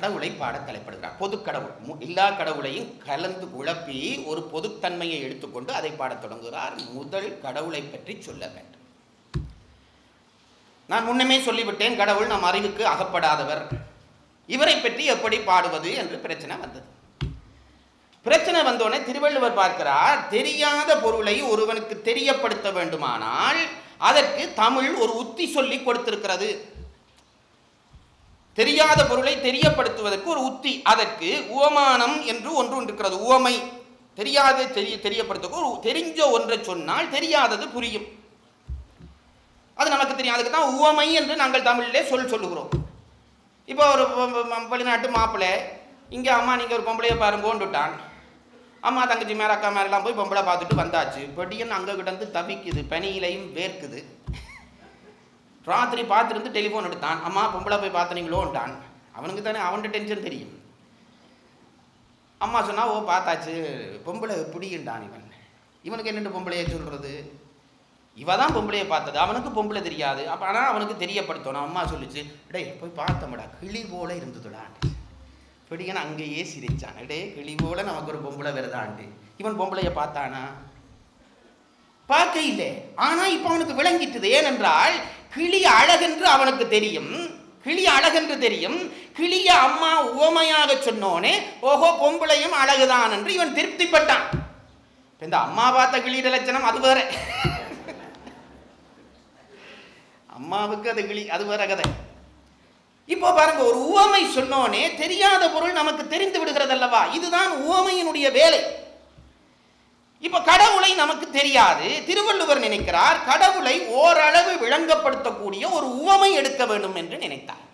கடவுளை பாட தலைப்படுகிறார் பொது கடவுள் மு- எல்லா கடவுளையும் கலந்து குழப்பி ஒரு பொதுத்தன்மையை எடுத்துக்கொண்டு அதை பாடத் தொடங்குகிறார் முதல் கடவுளை பற்றி சொல்ல வேண்டும் நான் முன்னமே சொல்லிவிட்டேன் கடவுள் நம் அறிவுக்கு அகப்படாதவர் இவரை பற்றி எப்படி பாடுவது என்று பிரச்சனை வந்தது பிரச்சனை வந்தோடனே திருவள்ளுவர் பார்க்கிறார் தெரியாத பொருளை ஒருவனுக்கு தெரியப்படுத்த வேண்டுமானால் அதற்கு தமிழ் ஒரு உத்தி சொல்லி கொடுத்திருக்கிறது தெரியாத பொருளை தெரியப்படுத்துவதற்கு ஒரு உத்தி அதற்கு உவமானம் என்று ஒன்று இருக்கிறது உவமை தெரியாத தெரிய தெரியப்படுத்த ஒரு தெரிஞ்ச ஒன்றை சொன்னால் தெரியாதது புரியும் அது நமக்கு தெரியும் அதுக்கு தான் உவமை என்று நாங்கள் தமிழிலே சொல் சொல்லுகிறோம் இப்போ ஒரு வ- வ- வ- வெளிநாட்டு மாப்பிள்ளை இங்கே அம்மா நீங்கள் ஒரு பொம்பளையை பாருங்கோண்டுட்டான் அம்மா தங்கச்சி மேலே அக்கா மேலாம் போய் பொம்பளை பார்த்துட்டு வந்தாச்சு பெட்டியன் அங்கே கிடந்து தவிக்குது பனியிலையும் வேர்க்குது ராத்திரி பார்த்துருந்து டெலிஃபோன் எடுத்தான் அம்மா பொம்பளை போய் பார்த்தனீங்களோன்ட்டான் அவனுக்கு தானே அவன்கிட்ட டென்ஷன் தெரியும் அம்மா சொன்னா ஓ பார்த்தாச்சு பொம்பளை பிடிக்கின்றான் இவன் இவனுக்கு என்னென்று பொம்பளையை சொல்கிறது இவ தான் பொம்பளையை பார்த்தது அவனுக்கு பொம்பளை தெரியாது அப்போ ஆனால் அவனுக்கு தெரியப்படுத்தணும் அம்மா சொல்லிச்சு டேய் போய் பார்த்தோம்டா கிளி போல இருந்ததுடா பிடிக்கணும் அங்கேயே சிரிச்சான் டே கிளி போல நமக்கு ஒரு பொம்பளை வருதாண்டு இவன் பொம்பளையை பார்த்தானா பார்க்க இல்லை ஆனா இப்ப அவனுக்கு விளங்கிட்டது ஏனென்றால் கிளி அழகென்று அவனுக்கு தெரியும் கிளி அழகென்று தெரியும் கிளிய அம்மா உவமையாக சொன்னோனே ஓஹோ பொம்பளையும் அழகுதான் என்று இவன் திருப்திப்பட்டான் இப்ப இந்த அம்மா பார்த்த கிளியிட லட்சணம் அது வேற அம்மாவுக்கு அது கிளி அது வேற கதை இப்போ பாருங்க ஒரு உவமை சொன்னோனே தெரியாத பொருள் நமக்கு தெரிந்து விடுகிறது அல்லவா இதுதான் உவமையினுடைய வேலை இப்ப கடவுளை நமக்கு தெரியாது திருவள்ளுவர் நினைக்கிறார் கடவுளை ஓரளவு விளங்கப்படுத்தக்கூடிய ஒரு உவமை எடுக்க வேண்டும் என்று நினைத்தார்